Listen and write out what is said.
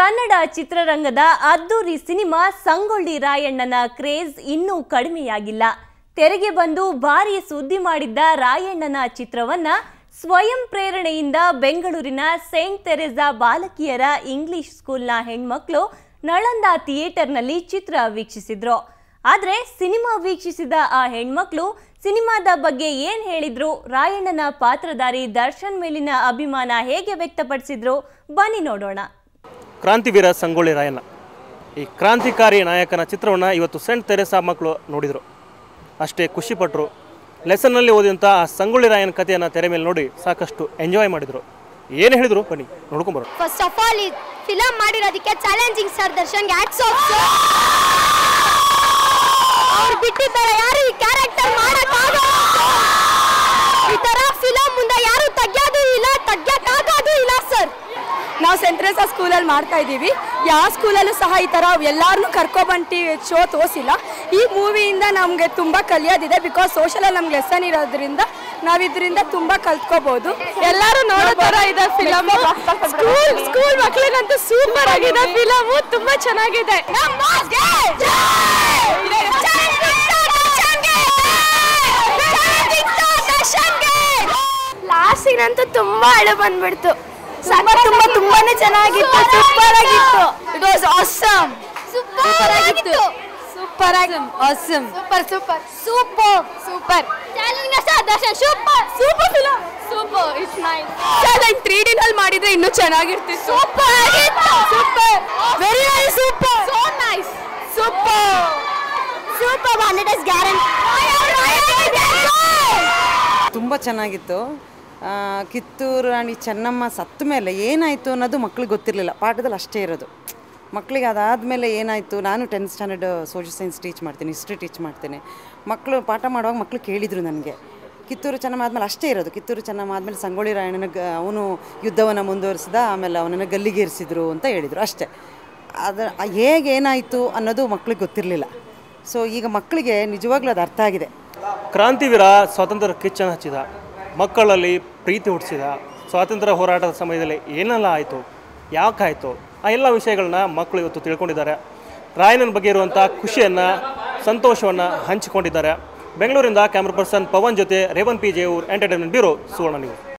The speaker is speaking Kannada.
ಕನ್ನಡ ಚಿತ್ರರಂಗದ ಅದ್ದೂರಿ ಸಿನಿಮಾ ಸಂಗೊಳ್ಳಿ ರಾಯಣ್ಣನ ಕ್ರೇಜ್ ಇನ್ನೂ ಕಡಿಮೆಯಾಗಿಲ್ಲ ತೆರೆಗೆ ಬಂದು ಭಾರಿ ಸುದ್ದಿ ಮಾಡಿದ್ದ ರಾಯಣ್ಣನ ಚಿತ್ರವನ್ನ ಸ್ವಯಂ ಪ್ರೇರಣೆಯಿಂದ ಬೆಂಗಳೂರಿನ ಸೇಂಟ್ ತೆರೆಸಾ ಬಾಲಕಿಯರ ಇಂಗ್ಲಿಷ್ ಸ್ಕೂಲ್ನ ಹೆಣ್ಮಕ್ಳು ನಳಂದ ಥಿಯೇಟರ್ನಲ್ಲಿ ಚಿತ್ರ ವೀಕ್ಷಿಸಿದ್ರು ಆದ್ರೆ ಸಿನಿಮಾ ವೀಕ್ಷಿಸಿದ ಆ ಹೆಣ್ಮಕ್ಳು ಸಿನಿಮಾದ ಬಗ್ಗೆ ಏನ್ ಹೇಳಿದ್ರು ರಾಯಣ್ಣನ ಪಾತ್ರಧಾರಿ ದರ್ಶನ್ ಮೇಲಿನ ಅಭಿಮಾನ ಹೇಗೆ ವ್ಯಕ್ತಪಡಿಸಿದ್ರು ಬನ್ನಿ ನೋಡೋಣ ಕ್ರಾಂತಿವೀರ ಸಂಗೊಳ್ಳಿ ರಾಯಣ್ಣ ಈ ಕ್ರಾಂತಿಕಾರಿ ನಾಯಕನ ಚಿತ್ರವನ್ನು ಇವತ್ತು ಸೆಂಟ್ ತೆರೆಸಾ ಮಕ್ಕಳು ನೋಡಿದರು ಅಷ್ಟೇ ಖುಷಿಪಟ್ಟರು ಲೆಸನ್ನಲ್ಲಿ ಓದಿದಂಥ ಆ ಸಂಗೊಳ್ಳಿ ರಾಯನ ಕಥೆಯನ್ನು ತೆರೆ ಮೇಲೆ ನೋಡಿ ಸಾಕಷ್ಟು ಎಂಜಾಯ್ ಮಾಡಿದರು ಏನು ಹೇಳಿದರು ಬನ್ನಿ ನೋಡ್ಕೊಂಬರೋಣ ಫಸ್ಟ್ ಆಫ್ ಆಲ್ ಈ ಫಿಲಮ್ ಮಾಡಿರೋದಕ್ಕೆ ಚಾಲೆಂಜಿಂಗ್ ಸರ್ ದರ್ಶನ್ಗೆ ಹ್ಯಾಟ್ಸ್ ಆಫ್ ಅವ್ರು ಬಿಟ್ಟಿದ್ದಾರೆ ಯಾರು ಈ ಕ್ಯಾರೆಕ್ಟರ್ ಮಾಡಕ್ಕಾಗಲ್ಲ ಈ ತರ ಫಿಲಮ್ ಮುಂದೆ ಯಾರು ತೆಗ್ಯೋದು ಇಲ್ಲ ತೆಗ್ಯಕ್ಕಾಗೋದು ಇಲ್ಲ ಸರ್ ನಾವು ಸೆಂಟ್ರೆಸಾ ಸ್ಕೂಲಲ್ಲಿ ಮಾಡ್ತಾ ಇದ್ದೀವಿ ಯಾವ ಸ್ಕೂಲಲ್ಲೂ ಸಹ ಈ ಥರ ಎಲ್ಲರನ್ನೂ ಕರ್ಕೊಬಂಟಿ ಶೋ ತೋರಿಸಿಲ್ಲ ಈ ಮೂವಿಯಿಂದ ನಮಗೆ ತುಂಬ ಕಲಿಯೋದಿದೆ ಬಿಕಾಸ್ ಸೋಷಲಲ್ಲಿ ನಮ್ಗೆ ಲೆಸನ್ ಇರೋದ್ರಿಂದ ನಾವು ಇದರಿಂದ ತುಂಬ ಕಲ್ತ್ಕೋಬಹುದು ಎಲ್ಲರೂ ನೋಡೋ ಥರ ಇದೆ ಫಿಲಮ್ ಸ್ಕೂಲ್ ಸ್ಕೂಲ್ ಮಕ್ಳಿಗಂತೂ ಸೂಪರ್ ಆಗಿದೆ ಫಿಲಮ್ ತುಂಬ ಚೆನ್ನಾಗಿದೆ ಲಾಸ್ಟ್ ಸೀನ್ ಅಂತೂ ತುಂಬಾ ಅಳು ಬಂದ್ಬಿಡ್ತು ತುಂಬಾ ತುಂಬಾ ತುಂಬಾನೇ ಚೆನ್ನಾಗಿತ್ತು ಸೂಪರ್ ಆಗಿತ್ತು ಇಟ್ ವಾಸ್ ಆಸಮ್ ಸೂಪರ್ ಆಗಿತ್ತು ಸೂಪರ್ ಆಗಿ awesome super super super super challenging sir Darshan super super film super it's nice sir three ಡಿನಲ್ಲಿ ಮಾಡಿದ್ರೆ ಇನ್ನೂ ಚೆನ್ನಾಗಿರ್ತಿತ್ತು ಸೂಪರ್ ಆಗಿತ್ತು super very very super so nice super super hundred is guarantee ತುಂಬ ಚೆನ್ನಾಗಿತ್ತು ಆ, ಕಿತ್ತೂರು ರಾಣಿ ಚೆನ್ನಮ್ಮ ಸತ್ತ ಮೇಲೆ ಏನಾಯಿತು ಅನ್ನೋದು ಮಕ್ಳಿಗೆ ಗೊತ್ತಿರಲಿಲ್ಲ ಪಾಠದಲ್ಲಿ ಅಷ್ಟೇ ಇರೋದು ಮಕ್ಕಳಿಗೆ ಅದಾದಮೇಲೆ ಏನಾಯಿತು ನಾನು tenth standard social science teach ಮಾಡ್ತೀನಿ ಹಿಸ್ಟ್ರಿ ಟೀಚ್ ಮಾಡ್ತೀನಿ ಮಕ್ಕಳು ಪಾಠ ಮಾಡುವಾಗ ಮಕ್ಕಳು ಕೇಳಿದರು ನನಗೆ ಕಿತ್ತೂರು ಚೆನ್ನಮ್ಮ ಆದಮೇಲೆ ಅಷ್ಟೇ ಇರೋದು ಕಿತ್ತೂರು ಚೆನ್ನಮ್ಮ ಆದಮೇಲೆ ಸಂಗೊಳ್ಳಿ ರಾಯಣ್ಣನ ಗ ಅವನು ಯುದ್ಧವನ್ನು ಮುಂದುವರಿಸಿದ ಆಮೇಲೆ ಅವನನ್ನು ಗಲ್ಲಿಗೇರಿಸಿದ್ರು ಅಂತ ಹೇಳಿದರು ಅಷ್ಟೇ ಅದು ಹೇಗೆ ಏನಾಯಿತು ಅನ್ನೋದು ಮಕ್ಳಿಗೆ ಗೊತ್ತಿರಲಿಲ್ಲ ಸೊ ಈಗ ಮಕ್ಕಳಿಗೆ ನಿಜವಾಗ್ಲೂ ಅದು ಅರ್ಥ ಆಗಿದೆ ಕ್ರಾಂತಿವೀರ ಸ್ವಾತಂತ್ರ್ಯ ಕಿಚ್ಚನ್ನು ಹಚ್ಚಿದ ಮಕ್ಕಳಲ್ಲಿ ಪ್ರೀತಿ ಹುಟ್ಟಿಸಿದ ಸ್ವಾತಂತ್ರ್ಯ ಹೋರಾಟದ ಸಮಯದಲ್ಲಿ ಏನೆಲ್ಲ ಆಯಿತು ಯಾಕಾಯಿತು ಆ ಎಲ್ಲ ವಿಷಯಗಳನ್ನ ಮಕ್ಕಳು ಇವತ್ತು ತಿಳ್ಕೊಂಡಿದ್ದಾರೆ ರಾಯಣ್ಣನ ಬಗ್ಗೆ ಇರುವಂಥ ಖುಷಿಯನ್ನು ಸಂತೋಷವನ್ನು ಹಂಚಿಕೊಂಡಿದ್ದಾರೆ ಬೆಂಗಳೂರಿಂದ ಕ್ಯಾಮ್ರಾ ಪರ್ಸನ್ ಪವನ್ ಜೊತೆ Revan P Jevoor entertainment bureau Suvarna news